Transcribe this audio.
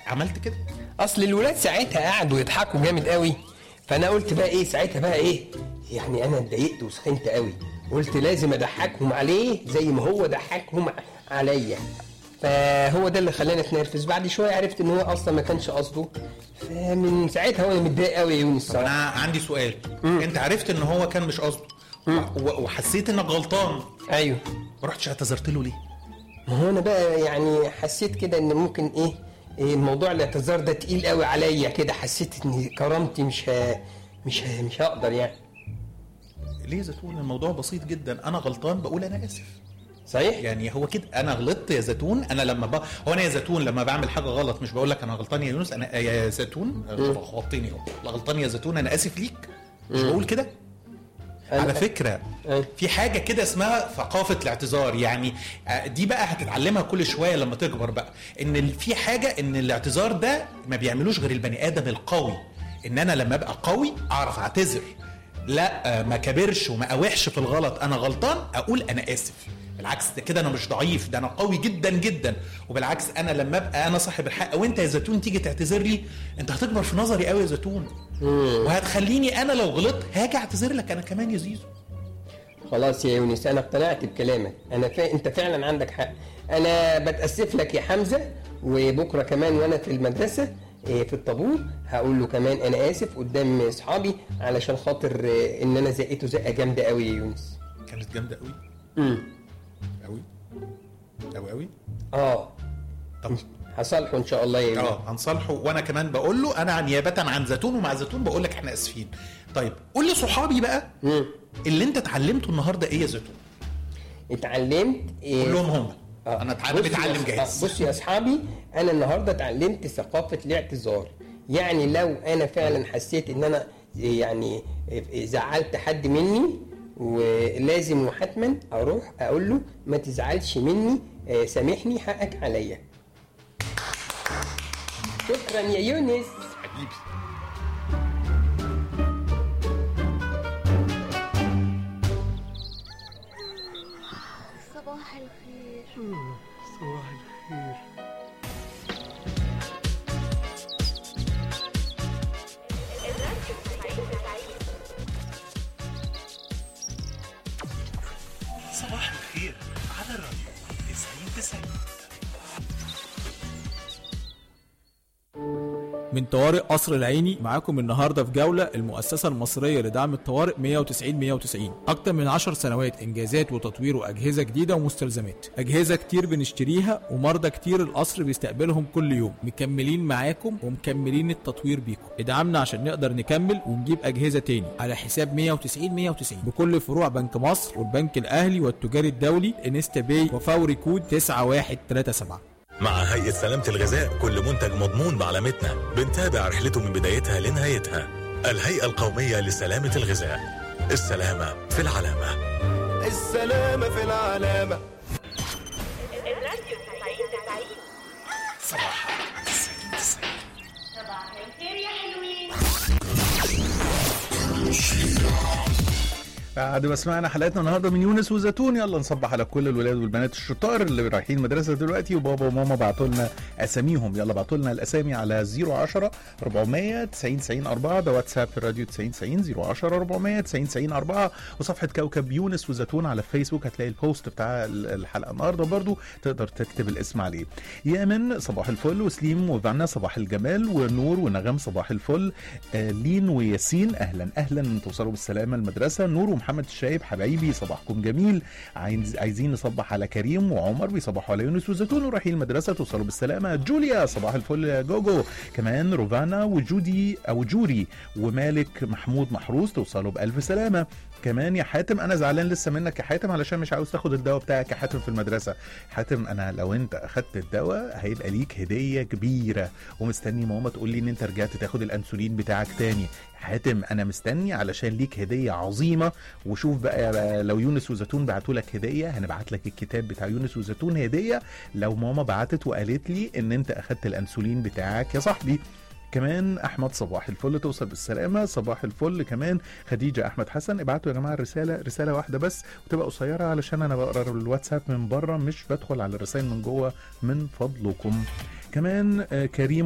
عملت كده اصل الولاد ساعتها قعدوا يضحكوا جامد قوي فانا قلت بقى ايه ساعتها بقى ايه يعني انا اتضايقت وسخنت قوي قلت لازم اضحكهم عليه زي ما هو ضحكهم عليا فهو ده اللي خلاني اتنرفز بعد شويه عرفت ان هو اصلا ما كانش قصده فمن ساعتها وانا متضايق قوي يا يونس انا الصراحه عندي سؤال انت عرفت ان هو كان مش قصده و- و- وحسيت انك غلطان ايوه ما رحتش اعتذرت له ليه ما هو انا بقى يعني حسيت كده ان ممكن ايه, إيه الموضوع الاعتذار ده تقيل قوي عليا كده حسيت ان كرامتي مش ها مش ها مش هقدر يعني ليه يا زيتون الموضوع بسيط جدا انا غلطان بقول انا اسف صحيح يعني هو كده انا غلطت يا زيتون انا لما ب... هو انا يا زيتون لما بعمل حاجه غلط مش بقول لك انا غلطان يا يونس انا يا زيتون خبطتني اهو لا غلطان يا زيتون انا اسف ليك مش بقول كده على فكره أه. في حاجه كده اسمها ثقافه الاعتذار يعني آه، دي بقى هتتعلمها كل شويه لما تكبر بقى ان ال- في حاجه ان الاعتذار ده ما بيعملوش غير البني ادم القوي ان انا لما ابقى قوي اعرف اعتذر لا آه، ما كبرش وما اوحش في الغلط انا غلطان اقول انا اسف بالعكس ده كده انا مش ضعيف ده انا قوي جدا جدا وبالعكس انا لما ابقى انا صاحب الحق وانت يا زيتون تيجي تعتذر لي انت هتكبر في نظري قوي يا زيتون وهتخليني انا لو غلطت هاجي اعتذر لك انا كمان يا زيزو خلاص يا يونس انا اقتنعت بكلامك انا فا... انت فعلا عندك حق انا بتاسف لك يا حمزه وبكره كمان وانا في المدرسه إيه، في الطابور هقول له كمان انا اسف قدام اصحابي علشان خاطر إيه، ان انا زقته زقه جامده قوي يا يونس كانت جامده قوي امم قوي قوي قوي اه طب هصالحه ان شاء الله يا يونس اه هنصالحه وانا كمان بقول له انا نيابه عن زيتون ومع زيتون بقول لك احنا اسفين طيب قول لي صحابي بقى مم. اللي انت اتعلمته النهارده ايه يا زيتون اتعلمت إيه كلهم هم آه. انا اتعلم بص يا بتعلم أص- جاهز آه، بص يا اصحابي انا النهارده اتعلمت ثقافه الاعتذار يعني لو انا فعلا حسيت ان انا يعني زعلت حد مني ولازم وحتما اروح اقول له ما تزعلش مني آه، سامحني حقك عليا شكرا يا يونس حبيبي صباح الخير صباح الخير على الراديو 90 90 من طوارئ قصر العيني معاكم النهارده في جوله المؤسسه المصريه لدعم الطوارئ 190 190 اكتر من 10 سنوات انجازات وتطوير واجهزه جديده ومستلزمات اجهزه كتير بنشتريها ومرضى كتير القصر بيستقبلهم كل يوم مكملين معاكم ومكملين التطوير بيكم ادعمنا عشان نقدر نكمل ونجيب اجهزه تاني على حساب 190 190 بكل فروع بنك مصر والبنك الاهلي والتجاري الدولي انستا باي وفوري كود 9137 مع هيئة سلامة الغذاء كل منتج مضمون بعلامتنا بنتابع رحلته من بدايتها لنهايتها الهيئة القومية لسلامة الغذاء السلامة في العلامة السلامة في العلامة صباح 90 90 بعد ما سمعنا حلقتنا النهارده من يونس وزيتون يلا نصبح على كل الولاد والبنات الشطار اللي رايحين مدرسه دلوقتي وبابا وماما بعتوا لنا اساميهم يلا بعتوا لنا الاسامي على 010 400 90 90 4 ده واتساب الراديو 90 90 010 400 90 90 4 وصفحه كوكب يونس وزيتون على الفيسبوك هتلاقي البوست بتاع الحلقه النهارده برضو تقدر تكتب الاسم عليه يامن صباح الفل وسليم وفانا صباح الجمال ونور ونغم صباح الفل آه لين وياسين اهلا اهلا توصلوا بالسلامه المدرسه نور ومحمد الشايب حبايبي صباحكم جميل عايز عايزين نصبح على كريم وعمر بيصبحوا على يونس وزيتون ورايحين المدرسه توصلوا بالسلامه جوليا صباح الفل يا جوجو كمان روفانا وجودي او جوري ومالك محمود محروس توصلوا بالف سلامه كمان يا حاتم انا زعلان لسه منك يا حاتم علشان مش عاوز تاخد الدواء بتاعك يا حاتم في المدرسه حاتم انا لو انت اخدت الدواء هيبقى ليك هديه كبيره ومستني ماما تقول لي ان انت رجعت تاخد الانسولين بتاعك تاني حاتم انا مستني علشان ليك هديه عظيمه وشوف بقى لو يونس وزيتون بعتوا لك هديه هنبعت لك الكتاب بتاع يونس وزيتون هديه لو ماما بعتت وقالت لي ان انت اخدت الانسولين بتاعك يا صاحبي كمان احمد صباح الفل توصل بالسلامه صباح الفل كمان خديجه احمد حسن ابعتوا يا جماعه الرساله رساله واحده بس وتبقى قصيره علشان انا بقرا الواتساب من بره مش بدخل على الرسائل من جوه من فضلكم كمان آه، كريم